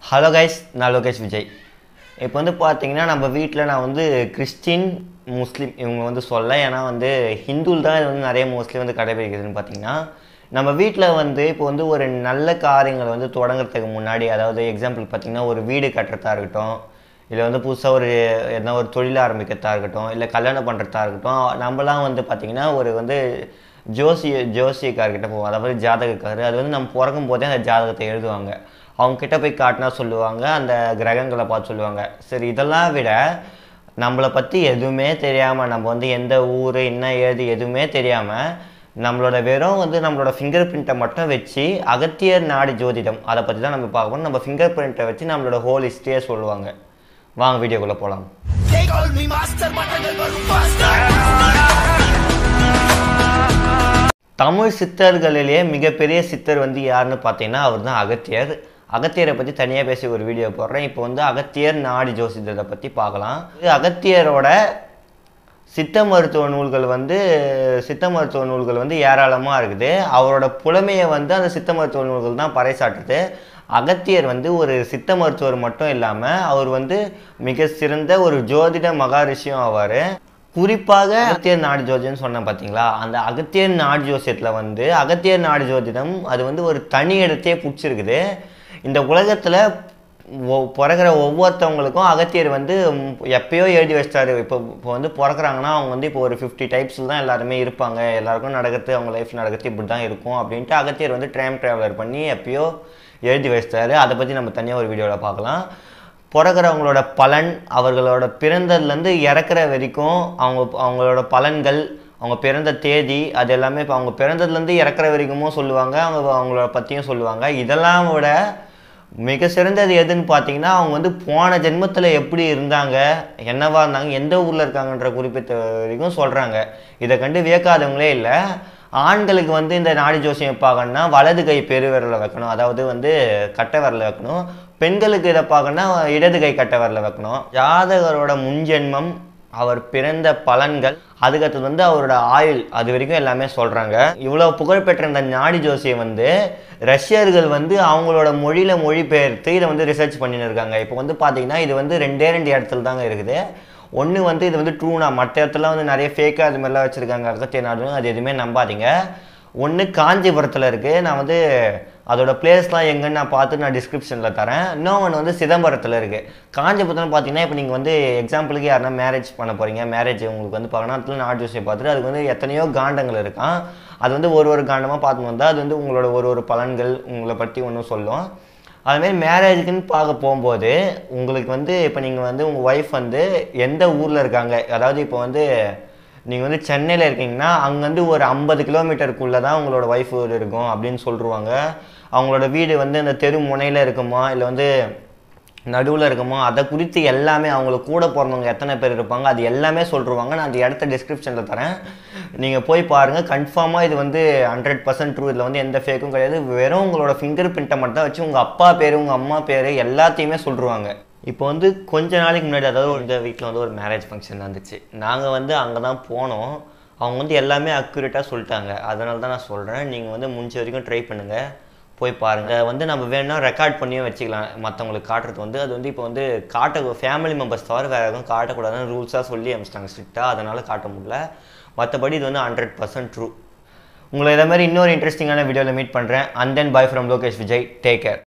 hello guys நான் லோகேஷ் விஜய் இப்போ வந்து பார்த்தீங்கன்னா நம்ம வீட்டில் நான் வந்து கிறிஸ்டின் முஸ்லீம் இவங்க வந்து சொல்ல ஏன்னா வந்து ஹிந்துவில் தான் இது வந்து நிறைய மோஸ்ட்லி வந்து கடைபிடிக்குதுன்னு பார்த்தீங்கன்னா நம்ம வீட்டில் வந்து இப்போ வந்து ஒரு நல்ல காரியங்களை வந்து தொடங்குறதுக்கு முன்னாடி அதாவது எக்ஸாம்பிள் பார்த்தீங்கன்னா ஒரு வீடு கட்டுறதா இருக்கட்டும் இல்லை வந்து புதுசாக ஒரு எதனா ஒரு தொழில் ஆரம்பிக்கிறதா இருக்கட்டும் இல்லை கல்யாணம் பண்ணுறதா இருக்கட்டும் நம்மலாம் வந்து பார்த்திங்கன்னா ஒரு வந்து ஜோசிய ஜோசியக்காரர்கிட்ட போவோம் அதாவது ஜாதகக்காரர் அது வந்து நம்ம பிறக்கும் போதே அந்த ஜாதகத்தை எழுதுவாங்க அவங்க கிட்ட போய் காட்டினா சொல்லுவாங்க அந்த கிரகங்களை பார்த்து சொல்லுவாங்க சரி இதெல்லாம் விட நம்மளை பற்றி எதுவுமே தெரியாமல் நம்ம வந்து எந்த ஊர் என்ன ஏது எதுவுமே தெரியாமல் நம்மளோட வெறும் வந்து நம்மளோட ஃபிங்கர் பிரிண்ட்டை மட்டும் வச்சு அகத்தியர் நாடி ஜோதிடம் அதை பற்றி தான் நம்ம பார்க்கணும் நம்ம ஃபிங்கர் பிரிண்ட்டை வச்சு நம்மளோட ஹோல் ஹிஸ்ட்ரியே சொல்லுவாங்க வாங்க வீடியோக்குள்ளே போகலாம் They call me master மட்டங்கள் வரும் faster தமிழ் சித்தர்களிலேயே மிகப்பெரிய சித்தர் வந்து யாருன்னு பார்த்தீங்கன்னா அவர் தான் அகத்தியர் அகத்தியரை பற்றி தனியாக பேசி ஒரு வீடியோ போடுறேன் இப்போ வந்து அகத்தியர் நாடி ஜோசிதத்தை பற்றி பார்க்கலாம் இது அகத்தியரோட சித்த மருத்துவ நூல்கள் வந்து சித்த மருத்துவ நூல்கள் வந்து ஏராளமாக இருக்குது அவரோட புலமையை வந்து அந்த சித்த மருத்துவ நூல்கள் தான் பறைசாற்றுது அகத்தியர் வந்து ஒரு சித்த மருத்துவர் மட்டும் இல்லாமல் அவர் வந்து மிக சிறந்த ஒரு ஜோதிட மகாரிஷியும் ஆவார் குறிப்பாக அகத்தியர் நாடு ஜோதிடம் சொன்னேன் பார்த்தீங்களா அந்த அகத்தியர் நாடு ஜோசியத்தில் வந்து அகத்தியர் நாடு ஜோதிடம் அது வந்து ஒரு தனி இடத்தையே பிடிச்சிருக்குது இந்த உலகத்தில் ஒ- பிறக்கிற ஒவ்வொருத்தவங்களுக்கும் அகத்தியர் வந்து ம், எப்பயோ எழுதி வச்சிட்டாரு இப்போ இப்போ வந்து பிறக்குறாங்கன்னா அவங்க வந்து இப்போ ஒரு ஃபிஃப்டி டைப்ஸில் தான் எல்லாருமே இருப்பாங்க எல்லாருக்கும் நடக்கிறது அவங்க லைஃப் நடக்கிறது இப்படி தான் இருக்கும் அப்படின்ட்டு அகத்தியர் வந்து டைம் ட்ராவலர் பண்ணி எப்பயோ எழுதி வச்சிட்டாரு அதை பற்றி நம்ம தனியாக ஒரு வீடியோவில் பார்க்கலாம் பிறக்கிறவங்களோட பலன் அவர்களோட பிறந்ததுலேருந்து இறக்குற வரைக்கும் அவங்க அவங்களோட பலன்கள் அவங்க பிறந்த தேதி அது எல்லாமே இப்போ அவங்க பிறந்ததுலேருந்து இறக்குற வரைக்குமும் சொல்லுவாங்க அவங்க அவங்களோட பற்றியும் சொல்லுவாங்க இதெல்லாம் விட மிக சிறந்தது எதுன்னு பார்த்தீங்கன்னா அவங்க வந்து போன ஜென்மத்தில் எப்படி இருந்தாங்க என்னவா இருந்தாங்க எந்த ஊரில் இருக்காங்கன்ற குறிப்பிட்ட வரைக்கும் சொல்கிறாங்க இதை கண்டு வியக்காதவங்களே இல்லை ஆண்களுக்கு வந்து இந்த நாடி ஜோசியம் பார்க்கணும்னா வலது கை பெருவிரலை வைக்கணும் அதாவது வந்து கட்டை விரல வைக்கணும் பெண்களுக்கு இதை பார்க்கணும்னா இடது கை கட்டை விரல வைக்கணும் ஜாதகரோட முன்ஜென்மம் அவர் பிறந்த பலன்கள் அதுக்கடுத்தது வந்து அவரோட ஆயுள் அது வரைக்கும் எல்லாமே சொல்கிறாங்க இவ்வளோ புகழ்பெற்ற இந்த நாடி ஜோசியம் வந்து ரஷ்யர்கள் வந்து அவங்களோட மொழியில் மொழிபெயர்த்து இதை வந்து ரிசர்ச் பண்ணின்னு இருக்காங்க இப்போ வந்து பார்த்தீங்கன்னா இது வந்து ரெண்டே ரெண்டு இடத்துல தாங்க இருக்குது ஒன்று வந்து இது வந்து ட்ரூனா மற்ற இடத்துல வந்து நிறைய ஃபேக்காக அது மாதிரிலாம் வச்சுருக்காங்க அகத்திய நாடு அது எதுவுமே நம்பாதீங்க ஒன்று காஞ்சிபுரத்தில் இருக்குது நான் வந்து அதோட பிளேஸ்லாம் எங்கன்னு நான் பார்த்து நான் டிஸ்கிரிப்ஷனில் தரேன் இன்னொன்று வந்து சிதம்பரத்தில் இருக்குது காஞ்சிபுரத்தில் பார்த்தீங்கன்னா இப்போ நீங்கள் வந்து எக்ஸாம்பிளுக்கு யாருன்னா மேரேஜ் பண்ண போகிறீங்க மேரேஜ் உங்களுக்கு வந்து பார்க்கணும் நாட் ஜோசியை பார்த்துட்டு அதுக்கு வந்து எத்தனையோ காண்டங்கள் இருக்கான் அது வந்து ஒரு ஒரு காண்டமாக பார்த்து வந்தால் அது வந்து உங்களோட ஒரு ஒரு பலன்கள் உங்களை பற்றி ஒன்றும் சொல்லும் அதுமாரி மேரேஜுக்குன்னு பார்க்க போகும்போது உங்களுக்கு வந்து இப்போ நீங்கள் வந்து உங்கள் ஒய்ஃப் வந்து எந்த ஊரில் இருக்காங்க அதாவது இப்போ வந்து நீங்கள் வந்து சென்னையில் இருக்கீங்கன்னா அங்கேருந்து ஒரு ஐம்பது கிலோமீட்டருக்குள்ளே தான் உங்களோட ஒய்ஃப் இருக்கும் அப்படின்னு சொல்லிருவாங்க அவங்களோட வீடு வந்து அந்த தெரு முனையில் இருக்குமா இல்லை வந்து நடுவில் இருக்குமா அதை குறித்து எல்லாமே அவங்களுக்கு கூட பிறந்தவங்க எத்தனை பேர் இருப்பாங்க அது எல்லாமே சொல்லிருவாங்க நான் அந்த இடத்த டிஸ்கிரிப்ஷனில் தரேன் நீங்கள் போய் பாருங்கள் கன்ஃபார்மாக இது வந்து ஹண்ட்ரட் பர்சன்ட் ட்ரூ இதில் வந்து எந்த ஃபேக்கும் கிடையாது வெறும் உங்களோட ஃபிங்கர் பிரிண்ட்டை மட்டும் வச்சு உங்கள் அப்பா பேர் உங்கள் அம்மா பேர் எல்லாத்தையுமே சொல்லிருவாங்க இப்போ வந்து கொஞ்ச நாளைக்கு முன்னாடி அதாவது ஒரு இந்த வீட்டில் வந்து ஒரு மேரேஜ் ஃபங்க்ஷன் நடந்துச்சு நாங்கள் வந்து அங்கே தான் போனோம் அவங்க வந்து எல்லாமே அக்யூரேட்டாக சொல்லிட்டாங்க அதனால தான் நான் சொல்கிறேன் நீங்கள் வந்து முடிஞ்ச வரைக்கும் ட்ரை பண்ணுங்கள் போய் பாருங்க அதை வந்து நம்ம வேணும்னா ரெக்கார்ட் பண்ணியும் வச்சுக்கலாம் மற்றவங்களுக்கு காட்டுறது வந்து அது வந்து இப்போ வந்து காட்ட ஃபேமிலி மெம்பர்ஸ் தவிர வேறு எதுவும் காட்டக்கூடாதுன்னு ரூல்ஸாக சொல்லி அமிச்சிட்டாங்க ஸ்ட்ரிக்டாக அதனால் காட்ட முடியல மற்றபடி இது வந்து ஹண்ட்ரட் பர்சன்ட் ட்ரூ உங்களை இதே மாதிரி இன்னொரு இன்ட்ரெஸ்டிங்கான வீடியோவில் மீட் பண்ணுறேன் and then bye from Lokesh Vijay take care